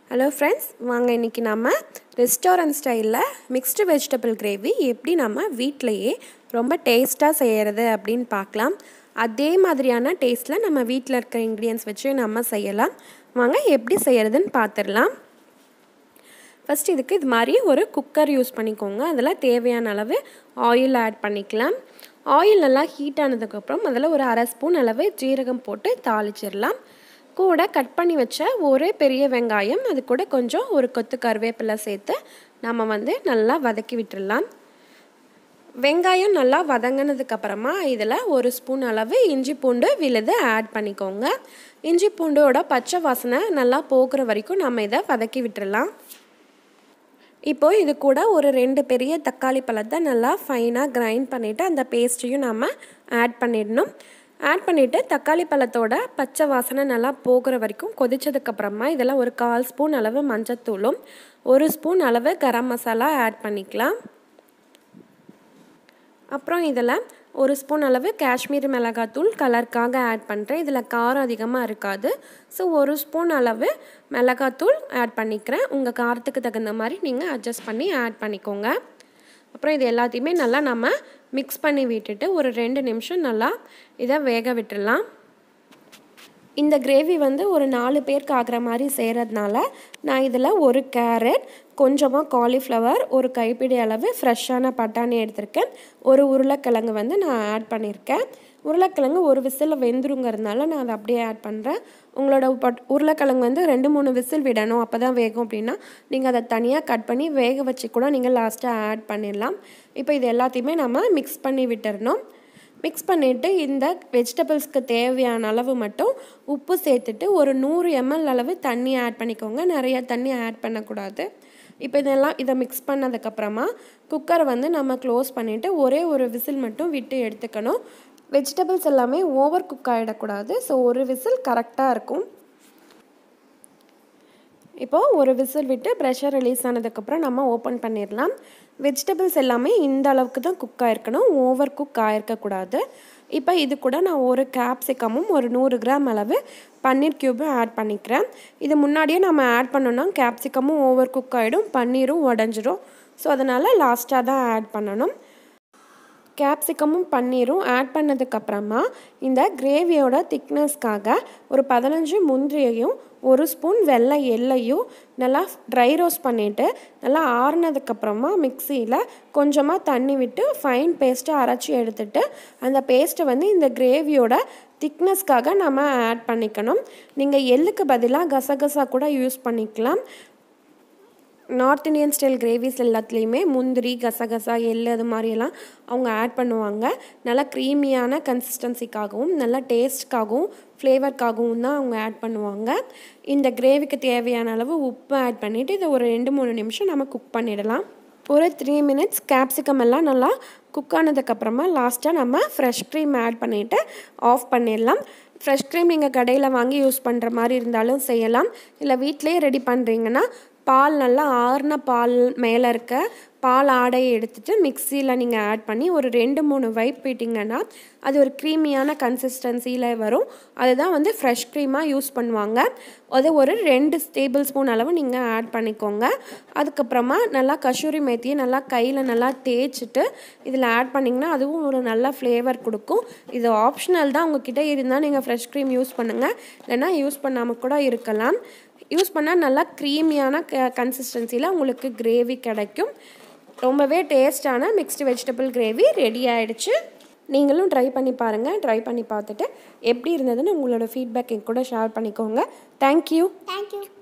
hello friends வாங்க இன்றைக்கி நம்ம ரெஸ்டாரண்ட் ஸ்டைலில் மிக்ஸ்டு வெஜிடபிள் கிரேவி எப்படி நம்ம வீட்டிலையே ரொம்ப டேஸ்ட்டாக செய்கிறது அப்படின்னு பார்க்கலாம் அதே மாதிரியான டேஸ்ட்டில் நம்ம வீட்டில் இருக்கிற இன்க்ரீடியன்ஸ் வச்சு நம்ம செய்யலாம் வாங்க எப்படி செய்கிறதுன்னு பார்த்துடலாம் ஃபஸ்ட் இதுக்கு இது மாதிரி ஒரு குக்கர் யூஸ் பண்ணிக்கோங்க அதில் தேவையான அளவு ஆயில் ஆட் பண்ணிக்கலாம் ஆயில் நல்லா ஹீட் ஆனதுக்கப்புறம் அதில் ஒரு அரை ஸ்பூன் அளவு ஜீரகம் போட்டு தாளிச்சிடலாம் கூட கட் பண்ணி வச்ச ஒரே பெரிய வெங்காயம் அது கூட கொஞ்சம் ஒரு கொத்து கருவேப்பிலை சேர்த்து நம்ம வந்து நல்லா வதக்கி விட்டுடலாம் வெங்காயம் நல்லா வதங்கினதுக்கப்புறமா இதில் ஒரு ஸ்பூன் அளவு இஞ்சி பூண்டு விழுது ஆட் பண்ணிக்கோங்க இஞ்சி பூண்டோட பச்சை வாசனை நல்லா போகிற வரைக்கும் நம்ம இதை வதக்கி விட்டுடலாம் இப்போது இது கூட ஒரு ரெண்டு பெரிய தக்காளி பழத்தை நல்லா ஃபைனாக கிரைண்ட் பண்ணிவிட்டு அந்த பேஸ்ட்டையும் நம்ம ஆட் பண்ணிடணும் ஆட் பண்ணிவிட்டு தக்காளி பழத்தோட பச்சை வாசனை நல்லா போகிற வரைக்கும் கொதிச்சதுக்கப்புறமா இதில் ஒரு கால் ஸ்பூன் அளவு மஞ்சத்தூளும் ஒரு ஸ்பூன் அளவு கரம் மசாலா ஆட் பண்ணிக்கலாம் அப்புறம் இதில் ஒரு ஸ்பூன் அளவு காஷ்மீர் மிளகாத்தூள் கலருக்காக ஆட் பண்ணுறேன் இதில் காரம் அதிகமாக இருக்காது ஸோ ஒரு ஸ்பூன் அளவு மிளகாத்தூள் ஆட் பண்ணிக்கிறேன் உங்கள் காரத்துக்கு தகுந்த மாதிரி நீங்கள் அட்ஜஸ்ட் பண்ணி ஆட் பண்ணிக்கோங்க அப்புறம் இது எல்லாத்தையுமே நல்லா நம்ம மிக்ஸ் பண்ணி விட்டுட்டு ஒரு ரெண்டு நிமிஷம் நல்லா இதை வேக விட்டுடலாம் இந்த கிரேவி வந்து ஒரு நாலு பேருக்கு ஆகிற மாதிரி செய்கிறதுனால நான் இதில் ஒரு கேரட் கொஞ்சமாக காலிஃப்ளவர் ஒரு கைப்பிடி அளவு ஃப்ரெஷ்ஷான பட்டாணி எடுத்திருக்கேன் ஒரு உருளைக்கிழங்கு வந்து நான் ஆட் பண்ணியிருக்கேன் உருளைக்கிழங்கு ஒரு விசிலில் வெந்துருங்கிறதுனால நான் அதை அப்படியே ஆட் பண்ணுறேன் உங்களோட பட் உருளைக்கிழங்கு வந்து ரெண்டு மூணு விசில் விடணும் அப்போ தான் வேகும் அப்படின்னா நீங்கள் அதை தனியாக கட் பண்ணி வேக வச்சு கூட நீங்கள் லாஸ்ட்டாக ஆட் பண்ணிடலாம் இப்போ இது எல்லாத்தையுமே நம்ம மிக்ஸ் பண்ணி விட்டுறணும் மிக்ஸ் பண்ணிவிட்டு இந்த வெஜிடபிள்ஸ்க்கு தேவையான அளவு மட்டும் உப்பு சேர்த்துட்டு ஒரு நூறு எம்எல் அளவு தண்ணி ஆட் பண்ணிக்கோங்க நிறைய தண்ணி ஆட் பண்ணக்கூடாது இப்போ இதெல்லாம் இதை மிக்ஸ் பண்ணதுக்கப்புறமா குக்கரை வந்து நம்ம க்ளோஸ் பண்ணிவிட்டு ஒரே ஒரு விசில் மட்டும் விட்டு எடுத்துக்கணும் வெஜிடபிள்ஸ் எல்லாமே ஓவர் குக் ஆகிடக்கூடாது ஸோ ஒரு விசில் கரெக்டாக இருக்கும் இப்போது ஒரு விசில் விட்டு ப்ரெஷர் ரிலீஸ் ஆனதுக்கப்புறம் நம்ம ஓப்பன் பண்ணிடலாம் வெஜிடபிள்ஸ் எல்லாமே இந்த அளவுக்கு தான் குக் ஆகிருக்கணும் ஓவர் குக் ஆகிருக்கக்கூடாது இப்போ இது கூட நான் ஒரு கேப்சிகமும் ஒரு நூறு கிராம் அளவு பன்னீர் க்யூபும் ஆட் பண்ணிக்கிறேன் இது முன்னாடியே நம்ம ஆட் பண்ணோன்னா கேப்சிகமும் ஓவர் குக் ஆகிடும் பன்னீரும் உடஞ்சிரும் ஸோ அதனால் லாஸ்ட்டாக தான் ஆட் பண்ணணும் கேப்சிகமும் பன்னீரும் ஆட் பண்ணதுக்கப்புறமா இந்த கிரேவியோட திக்னஸ்க்காக ஒரு பதினஞ்சு முந்திரியையும் ஒரு ஸ்பூன் வெள்ளை எல்லையும் நல்லா ட்ரை ரோஸ்ட் பண்ணிவிட்டு நல்லா ஆறுனதுக்கப்புறமா மிக்சியில் கொஞ்சமாக தண்ணி விட்டு ஃபைன் பேஸ்ட்டை அரைச்சி எடுத்துட்டு அந்த பேஸ்ட்டை வந்து இந்த கிரேவியோட திக்னஸ்க்காக நம்ம ஆட் பண்ணிக்கணும் நீங்கள் எள்ளுக்கு பதிலாக கசகசா கூட யூஸ் பண்ணிக்கலாம் நார்த் இந்தியன் ஸ்டைல் கிரேவிஸ் எல்லாத்துலேயுமே முந்திரி கசகசா எள் அது மாதிரியெல்லாம் அவங்க ஆட் பண்ணுவாங்க நல்லா க்ரீமியான கன்சிஸ்டன்சிக்காகவும் நல்லா டேஸ்ட்காகவும் ஃப்ளேவர்க்காகவும் தான் அவங்க ஆட் பண்ணுவாங்க இந்த கிரேவிக்கு தேவையான அளவு உப்பு ஆட் பண்ணிவிட்டு இதை ஒரு ரெண்டு மூணு நிமிஷம் நம்ம குக் பண்ணிடலாம் ஒரு த்ரீ மினிட்ஸ் கேப்சிகம் எல்லாம் நல்லா குக் ஆனதுக்கப்புறமா லாஸ்ட்டாக நம்ம ஃப்ரெஷ் க்ரீம் ஆட் பண்ணிவிட்டு ஆஃப் பண்ணிடலாம் ஃப்ரெஷ் க்ரீம் நீங்கள் கடையில் வாங்கி யூஸ் பண்ணுற மாதிரி இருந்தாலும் செய்யலாம் இல்லை வீட்டிலேயே ரெடி பண்ணுறீங்கன்னா பால் நல்லா ஆறுன பால் மேலே இருக்க பால் ஆடையை எடுத்துகிட்டு மிக்சியில் நீங்கள் ஆட் பண்ணி ஒரு ரெண்டு மூணு வைப் விட்டிங்கன்னா அது ஒரு க்ரீமியான கன்சிஸ்டன்சியில் வரும் அதுதான் வந்து ஃப்ரெஷ் க்ரீமாக யூஸ் பண்ணுவாங்க அது ஒரு ரெண்டு டேபிள் ஸ்பூன் அளவு நீங்கள் ஆட் பண்ணிக்கோங்க அதுக்கப்புறமா நல்லா கஷூரி மேத்தியை நல்லா கையில் நல்லா தேய்ச்சிட்டு இதில் ஆட் பண்ணிங்கன்னா அதுவும் ஒரு நல்ல ஃப்ளேவர் கொடுக்கும் இது ஆப்ஷனல் தான் உங்ககிட்ட இருந்தால் நீங்கள் ஃப்ரெஷ் க்ரீம் யூஸ் பண்ணுங்கள் இல்லைனா யூஸ் பண்ணாமல் கூட இருக்கலாம் யூஸ் பண்ணால் நல்லா க்ரீமியான க கன்சிஸ்டன்சியில் உங்களுக்கு கிரேவி கிடைக்கும் ரொம்பவே டேஸ்டான மிக்ஸ்டு வெஜிடபிள் கிரேவி ரெடி ஆகிடுச்சு நீங்களும் ட்ரை பண்ணி பாருங்கள் ட்ரை பண்ணி பார்த்துட்டு எப்படி இருந்ததுன்னு உங்களோட ஃபீட்பேக் என் கூட ஷேர் பண்ணிக்கோங்க தேங்க்யூ தேங்க்யூ